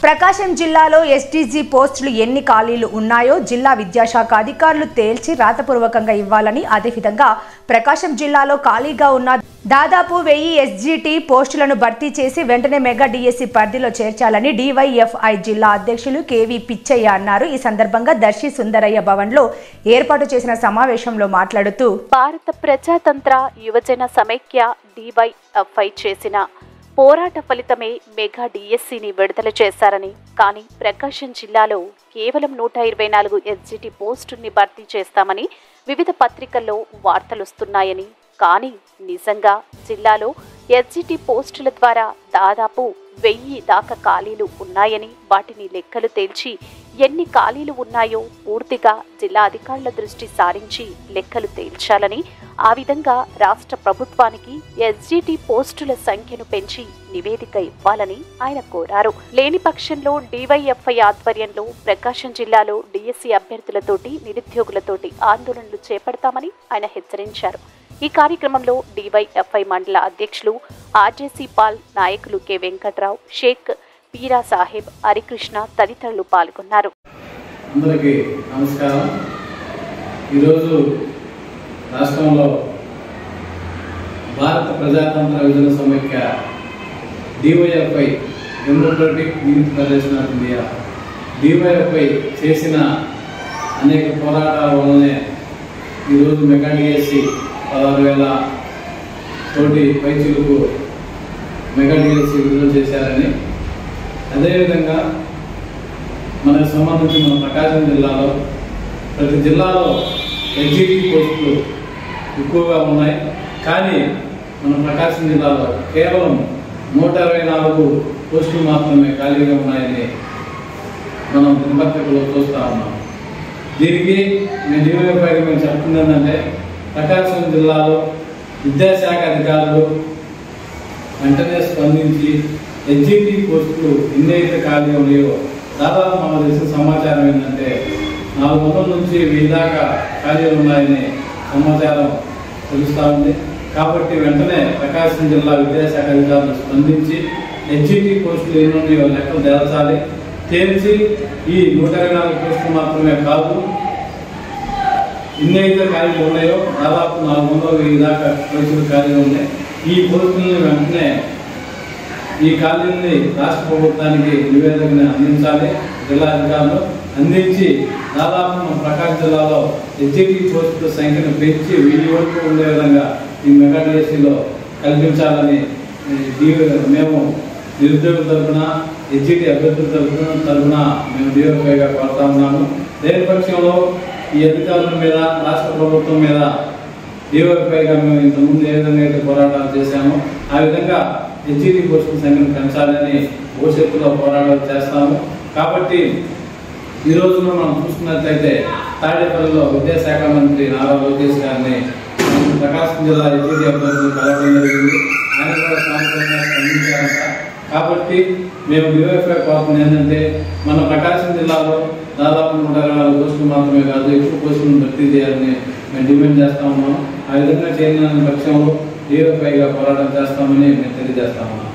ప్రకాశం జిల్లాలో ఎస్డీజీ పోస్టులు ఎన్ని ఖాళీలు ఉన్నాయో జిల్లా విద్యాశాఖ అధికారులు తేల్చి రాతపూర్వకంగా ఇవ్వాలని అదేవిధంగా ప్రకాశం జిల్లాలో ఖాళీగా ఉన్న దాదాపు వెయ్యి ఎస్జీటీ పోస్టులను భర్తీ చేసి వెంటనే మెగా డిఎస్సి పరిధిలో చేర్చాలని డివైఎఫ్ఐ జిల్లా అధ్యక్షులు కేవీ పిచ్చయ్య అన్నారు ఈ సందర్భంగా దర్శి సుందరయ్య భవన్లో ఏర్పాటు చేసిన సమావేశంలో మాట్లాడుతూ భారత ప్రజాతంత్ర యువజన సమైక్య డివైఎఫ్ఐ చేసిన పోరాట ఫలితమే మెగా డిఎస్సిని విడుదల చేశారని కానీ ప్రకాశం జిల్లాలో కేవలం నూట ఇరవై నాలుగు ఎస్జిటి పోస్టుల్ని భర్తీ చేస్తామని వివిధ పత్రికల్లో వార్తలొస్తున్నాయని కానీ నిజంగా జిల్లాలో ఎస్జిటి పోస్టుల ద్వారా దాదాపు వెయ్యి దాకా ఖాళీలు ఉన్నాయని వాటిని లెక్కలు తేల్చి ఎన్ని ఖాళీలు ఉన్నాయో పూర్తిగా జిల్లా అధికారుల దృష్టి సారించి లెక్కలు తేల్చాలని ఆ విధంగా రాష్ట్ర ప్రభుత్వానికి ఎస్జిటి పోస్టుల సంఖ్యను పెంచి నివేదిక ఇవ్వాలని ఆయన కోరారు లేని పక్షంలో డివైఎఫ్ఐ ఆధ్వర్యంలో ప్రకాశం జిల్లాలో డిఎస్సి అభ్యర్థులతోటి నిరుద్యోగులతోటి ఆందోళనలు చేపడతామని ఆయన హెచ్చరించారు ఈ కార్యక్రమంలో డివైఎఫ్ఐ మండల అధ్యక్షులు ఆర్జేసీ పాల్ నాయకులు కె వెంకట్రావు షేక్ పీరా సాహెబ్ హరికృష్ణ తదితరులు పాల్గొన్నారు అందరికీ నమస్కారం ఈరోజు రాష్ట్రంలో భారత ప్రజాతంత్ర విభజన సమైక్య DYFI democratic youth federation of India DYFI చేసిన అనేక పోరాటాల వల్లనే ఈరోజు మెగా డిఎస్సి పదహారు వేల కోటి పైచిలకు మెగా డిఎస్సి విడుదల చేశారని అదేవిధంగా మనకు సంబంధించి మన ప్రకాశం జిల్లాలో ప్రతి జిల్లాలో ఎగ్జిటీ పోస్టులు ఎక్కువగా ఉన్నాయి కానీ మన ప్రకాశం జిల్లాలో కేవలం నూట ఇరవై నాలుగు పోస్టులు మాత్రమే ఖాళీగా ఉన్నాయని మనం దినపత్రికలో చూస్తూ ఉన్నాం దీనికి నేను డివైఎఫ్ఐ మేము చెప్తుంది ఏంటంటే ప్రకాశం జిల్లాలో విద్యాశాఖ అధికారులు వెంటనే స్పందించి ఎగ్జిటీ పోస్టులు ఎన్ని అయితే ఖాళీ ఉన్నాయో దాదాపు మనకు తెలిసిన సమాచారం ఏంటంటే నాలుగు వందల నుంచి వెయ్యి దాకా ఖాళీలు ఉన్నాయని సమాచారం తెలుస్తూ ఉంది కాబట్టి వెంటనే ప్రకాశం జిల్లా విద్యాశాఖ అధికారులు స్పందించి ఎగ్జిటీ పోస్టులు ఎన్ని ఉన్నాయో లెక్కలు తేల్చాలి తేల్చి ఈ నూట ఇరవై నాలుగు పోస్టులు మాత్రమే కాదు ఎన్ని అయితే ఖాళీలు ఉన్నాయో దాదాపు నాలుగు వందల వెయ్యి దాకా పోస్టులు ఖాళీలు ఉన్నాయి ఈ పోస్టులను వెంటనే ఈ ఖాళీని రాష్ట్ర ప్రభుత్వానికి నివేదికను అందించాలి జిల్లా అధికారులు అందించి దాదాపు మన ప్రకాశం జిల్లాలో ఎగ్జిక్యూటివ్ పోస్టుల సంఖ్యను పెంచి వెయ్యి వరకు ఉండే విధంగా ఈ మెగా డిఎస్సీలో కల్పించాలని ఈ డీ- మేము నిరుద్యోగుల తరఫున ఎగ్జిటి అభ్యర్థుల తరఫున తరఫున మేము డిఎఫ్ఐగా కోరుతా ఉన్నాము దేని పక్షంలో ఈ అధికారుల మీద రాష్ట్ర ప్రభుత్వం మీద డివైఫైగా మేము ఇంతకుముందు ఏ విధంగా అయితే పోరాటాలు చేశామో ఆ విధంగా హెచ్ఈడి పోస్టుల సంఖ్యను పెంచాలని భవిష్యత్తులో పోరాటాలు చేస్తాము కాబట్టి ఈ రోజున మనం చూసుకున్నట్లయితే తాడేపల్లిలో విద్యాశాఖ మంత్రి నారా లోకేష్ గారిని మనం ప్రకాశం జిల్లా హెచ్ఈడి అభ్యర్థులు కలవడం జరిగింది ఆయన కూడా సానుకూలంగా స్పందించారంట కాబట్టి మేము డివైఫై కోరుతుంది ఏంటంటే మన ప్రకాశం జిల్లాలో దాదాపు నూట ఇరవై నాలుగు పోస్టులు మాత్రమే కాదు ఎక్కువ పోస్టులను భర్తీ చేయాలని మేము డిమాండ్ చేస్తా ఉన్నాం ఆ విధంగా చేయని పక్షంలో డివైఫైగా పోరాటం చేస్తామని మేము తెలియజేస్తాము